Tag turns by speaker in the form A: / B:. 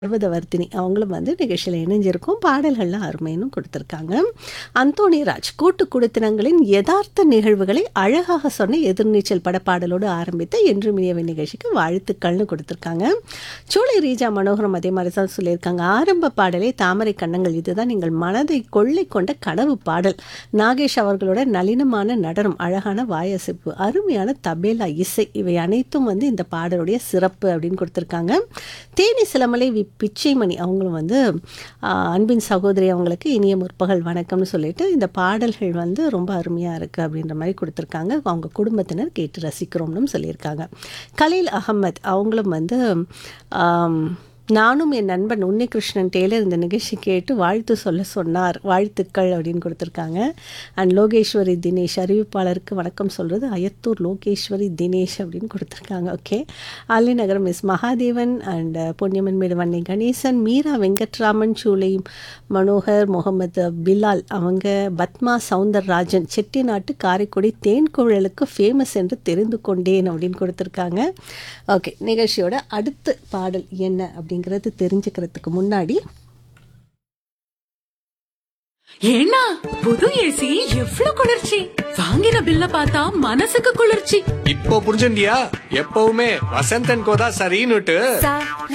A: பர்வதவர்த்தினி அவங்களும் வந்து நிகழ்ச்சியில் இணைஞ்சிருக்கும் பாடல்கள்லாம் அருமைன்னு கொடுத்துருக்காங்க அந்தோணி ராஜ் கூட்டு குடித்தனங்களின் யதார்த்த நிகழ்வுகளை அழகாக சொன்ன எதிர்நீச்சல் பட பாடலோடு ஆரம்பித்த என்றும் இனியவை நிகழ்ச்சிக்கு வாழ்த்துக்கள்னு கொடுத்துருக்காங்க சூளை ரீஜா மனோகரம் அதே மாதிரி தான் சொல்லியிருக்காங்க ஆரம்ப பாடலே தாமரை கண்ணங்கள் இதுதான் நீங்கள் மனதை கொள்ளை கொண்ட கனவு பாடல் நாகேஷ் அவர்களோட நளினமான நடனம் அழகான வாயசிப்பு அருமையான தபேலா இசை இவை அனைத்தும் வந்து இந்த பாடலுடைய சிறப்பு அப்படின்னு கொடுத்துருக்காங்க தேனி சிலமலை வி பிச்சைமணி அவங்களும் வந்து ஆஹ், அன்பின் சகோதரி அவங்களுக்கு இனிய முற்பகல் வணக்கம்னு சொல்லிட்டு இந்த பாடல்கள் வந்து ரொம்ப அருமையாக இருக்குது அப்படின்ற மாதிரி கொடுத்துருக்காங்க அவங்க குடும்பத்தினர் கேட்டு ரசிக்கிறோம்னு சொல்லியிருக்காங்க கலீல் அகமத் அவங்களும் வந்து ஆம், நானும் என் நண்பன் உன்னிகிருஷ்ணன் டெய்லர் இந்த நிகழ்ச்சி கேட்டு வாழ்த்து சொல்ல சொன்னார் வாழ்த்துக்கள் அப்படின்னு கொடுத்துருக்காங்க அண்ட் லோகேஸ்வரி தினேஷ் அறிவிப்பாளருக்கு வணக்கம் சொல்கிறது அயத்தூர் லோகேஸ்வரி தினேஷ் அப்படின்னு கொடுத்துருக்காங்க okay Alinagaram miss Mahadevan and Ponniamman Medu Vannai Ganesan Meera Venkatraman Choolai Manohar Mohammed Bilal அவங்க பத்மா சவுந்தரராஜன் செட்டிநாட்டு காரைக்குடி தேன்குழலுக்கு ஃபேமஸ் என்று தெரிந்து கொண்டேன் அப்படின்னு கொடுத்துருக்காங்க ஓகே நிகழ்ச்சியோட அடுத்த பாடல் என்ன அப்படிங்கிறது தெரிஞ்சுக்கிறதுக்கு முன்னாடி
B: ஏன்னா புது ஏசி எவ்வளவு குளிர்ச்சி வாங்கின பில்ல பார்த்தா மனசுக்கு குளிர்ச்சி
C: இப்போ புரிஞ்சுண்டியா எப்பவுமே வசந்தன் கோதா சரின்னுட்டு